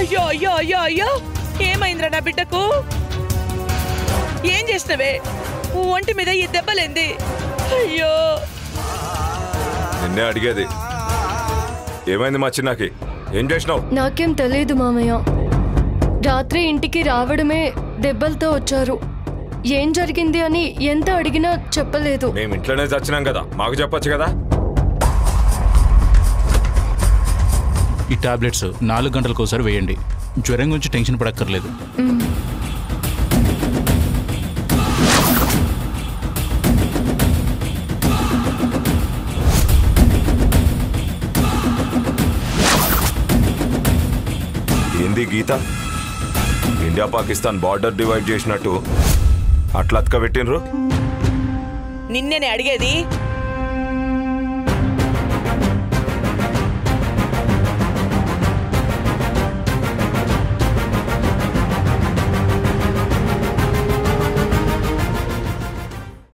అయ్యో అయ్యో అయ్యో అయ్యో ఏమైందిరా నా బిడ్డకు ఏం చేసినవే ఒంటి మీద ఈ దెబ్బలేంది అయ్యో నిన్నే అడిగేది ఏమైంది మా చిన్నకి ఏం చేసినావు నాకేం తెలియదు మామయ్య రాత్రి ఇంటికి రావడమే దెబ్బలతో వచ్చారు ఏం జరిగింది అని ఎంత అడిగినా చెప్పలేదు మేము ఇంట్లోనే చచ్చినాం కదా మాకు చెప్పొచ్చు కదా ఈ టాబ్లెట్స్ నాలుగు గంటలకు ఒకసారి వేయండి జ్వరం గురించి టెన్షన్ పడక్కర్లేదు ఏంది గీత ఇండియా పాకిస్తాన్ బార్డర్ డివైడ్ చేసినట్టు అట్లా అతక పెట్టినరు నిన్నేనే అడిగేది